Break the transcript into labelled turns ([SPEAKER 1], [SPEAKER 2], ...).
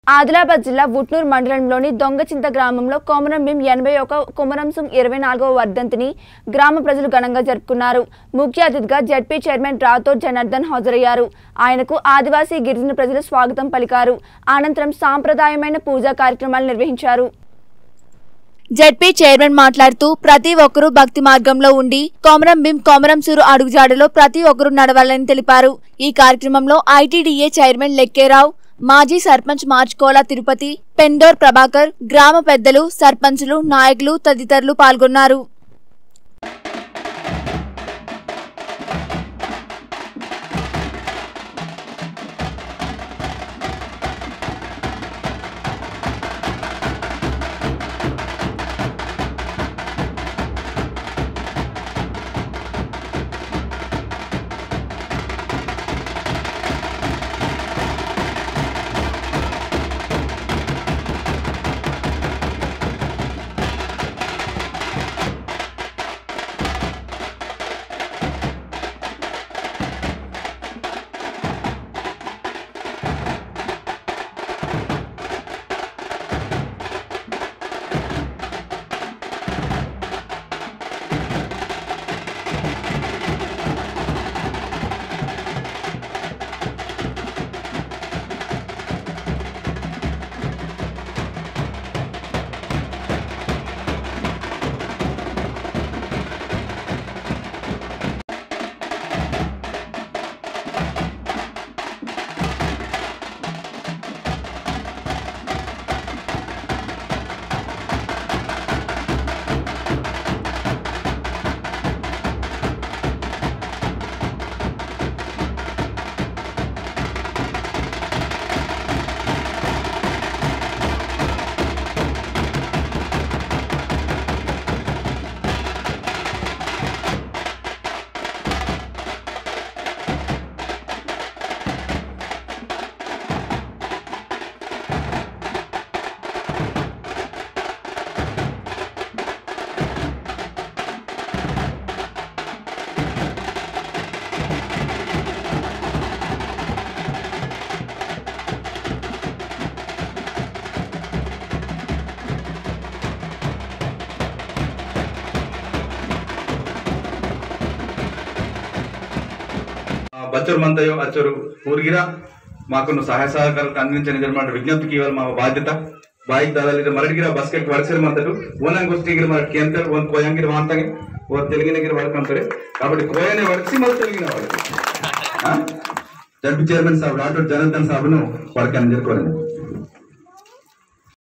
[SPEAKER 1] ఆదిలాబాద్ జిల్లా ఉట్నూరు మండలంలోని దొంగచింత గ్రామంలో కొమరం భీం ఎనభై ఒక కొమరం సింగ్ ఇరవై నాలుగవ వర్ధంతిని గ్రామ ప్రజలు ఘనంగా జరుపుకున్నారు ముఖ్య అతిథిగా జడ్పీ చైర్మన్ రాథోడ్ జనార్దన్ హాజరయ్యారు ఆయనకు ఆదివాసీ గిరిజన ప్రజలు స్వాగతం పలికారు అనంతరం సాంప్రదాయమైన పూజా కార్యక్రమాలు నిర్వహించారు జడ్పీ చైర్మన్ మాట్లాడుతూ ప్రతి ఒక్కరూ భక్తి మార్గంలో ఉండి కొమరం భీం కొమరం సూరు అడుగుజాడలో ప్రతి ఒక్కరూ నడవాలని తెలిపారు ఈ కార్యక్రమంలో ఐటీడీఏ చైర్మన్ లెక్కేరావు మాజీ సర్పంచ్ మార్చుకోల తిరుపతి పెండోర్ ప్రభాకర్ గ్రామ పెద్దలు సర్పంచులు నాయకులు తదితరులు పాల్గొన్నారు
[SPEAKER 2] బచ్చరు మంతయో అచ్చరు ఊరిగిరా మాకు సహాయ సహకారాలు అందించిన విజ్ఞప్తికి ఇవ్వాలి మా బాధ్యత ಬಾಯಿಗೆ ದಾದಲ್ಲಿ ಮರಡಿಗಿರ ಬಸ್ಕೆಟ್ ವರ್ಸರ್ ಮಾತಾಡು ಓನಂಗ್ ಗೊತ್ತಿಗಿರ ಮರ ಕೇಂದ್ರ ಒಂದ್ ಕೋಯಂಗಿರ ಮಾತಾಗೆ ಓ ತೆಲುಗಿನಗಿರ ವರ್ಕಂತಾರೆ కాబట్టి కోయనే వర్చి మళ్ళీ తెలుగున వాడు జడ్పీ చైర్మన్ సాబ్ రాఠోడ్ జనార్దన్ సాబ్ను వర్క్ అని చెప్పుకోలేదు